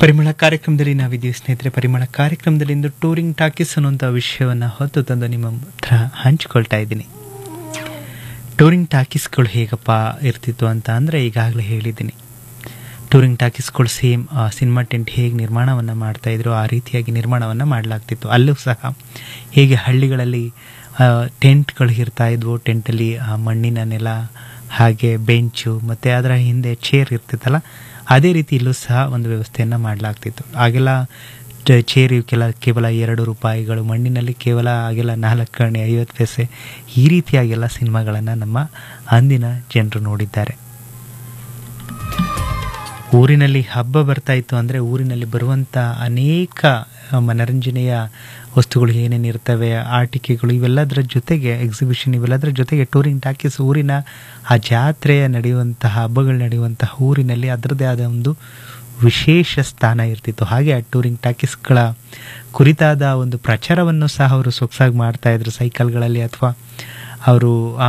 ಪರಿಮಳ ಕಾರ್ಯಕ್ರಮದಲ್ಲಿ ನಾವಿದ್ದೀವಿ ಸ್ನೇಹಿತರೆ ಪರಿಮಳ ಕಾರ್ಯಕ್ರಮದಲ್ಲಿ ಇಂದು ಟೂರಿಂಗ್ ಟಾಕೀಸ್ ಅನ್ನುವಂಥ ವಿಷಯವನ್ನು ಹೊತ್ತು ತಂದು ನಿಮ್ಮ ಹತ್ರ ಹಂಚಿಕೊಳ್ತಾ ಇದ್ದೀನಿ ಟೂರಿಂಗ್ ಟಾಕೀಸ್ಗಳು ಹೇಗಪ್ಪ ಇರ್ತಿತ್ತು ಅಂತ ಅಂದರೆ ಈಗಾಗಲೇ ಹೇಳಿದ್ದೀನಿ ಟೂರಿಂಗ್ ಟಾಕೀಸ್ಗಳು ಸೇಮ್ ಸಿನಿಮಾ ಟೆಂಟ್ ಹೇಗೆ ನಿರ್ಮಾಣವನ್ನು ಮಾಡ್ತಾಯಿದ್ರು ಆ ರೀತಿಯಾಗಿ ನಿರ್ಮಾಣವನ್ನು ಮಾಡಲಾಗ್ತಿತ್ತು ಅಲ್ಲೂ ಸಹ ಹೇಗೆ ಹಳ್ಳಿಗಳಲ್ಲಿ ಟೆಂಟ್ಗಳು ಇರ್ತಾ ಇದ್ವು ಟೆಂಟಲ್ಲಿ ಮಣ್ಣಿನ ನೆಲ ಹಾಗೆ ಬೆಂಚು ಮತ್ತು ಅದರ ಹಿಂದೆ ಚೇರ್ ಇರ್ತಿತ್ತಲ್ಲ ಅದೇ ರೀತಿ ಇಲ್ಲೂ ಸಹ ಒಂದು ವ್ಯವಸ್ಥೆಯನ್ನು ಮಾಡಲಾಗ್ತಿತ್ತು ಆಗೆಲ್ಲ ಚೇರ್ ಇವಕ್ಕೆಲ್ಲ ಕೇವಲ ಎರಡು ರೂಪಾಯಿಗಳು ಮಣ್ಣಿನಲ್ಲಿ ಕೇವಲ ಆಗೆಲ್ಲ ನಾಲ್ಕು ಆಣೆ ಐವತ್ತು ಪೈಸೆ ಈ ರೀತಿಯಾಗೆಲ್ಲ ಸಿನಿಮಾಗಳನ್ನು ನಮ್ಮ ಅಂದಿನ ಜನರು ನೋಡಿದ್ದಾರೆ ಊರಿನಲ್ಲಿ ಹಬ್ಬ ಬರ್ತಾ ಇತ್ತು ಅಂದರೆ ಊರಿನಲ್ಲಿ ಬರುವಂಥ ಅನೇಕ ಮನರಂಜನೆಯ ವಸ್ತುಗಳು ಏನೇನು ಇರ್ತವೆ ಆಟಿಕೆಗಳು ಇವೆಲ್ಲದರ ಜೊತೆಗೆ ಎಕ್ಸಿಬಿಷನ್ ಇವೆಲ್ಲದರ ಜೊತೆಗೆ ಟೂರಿಂಗ್ ಟಾಕೀಸ್ ಊರಿನ ಆ ಜಾತ್ರೆಯ ನಡೆಯುವಂತಹ ಹಬ್ಬಗಳು ನಡೆಯುವಂತಹ ಊರಿನಲ್ಲಿ ಅದರದ್ದೇ ಆದ ಒಂದು ವಿಶೇಷ ಸ್ಥಾನ ಇರ್ತಿತ್ತು ಹಾಗೆ ಆ ಟೂರಿಂಗ್ ಟಾಕೀಸ್ಗಳ ಕುರಿತಾದ ಒಂದು ಪ್ರಚಾರವನ್ನು ಸಹ ಅವರು ಸೊಗಸಾಗಿ ಮಾಡ್ತಾಯಿದ್ರು ಸೈಕಲ್ಗಳಲ್ಲಿ ಅಥವಾ ಅವರು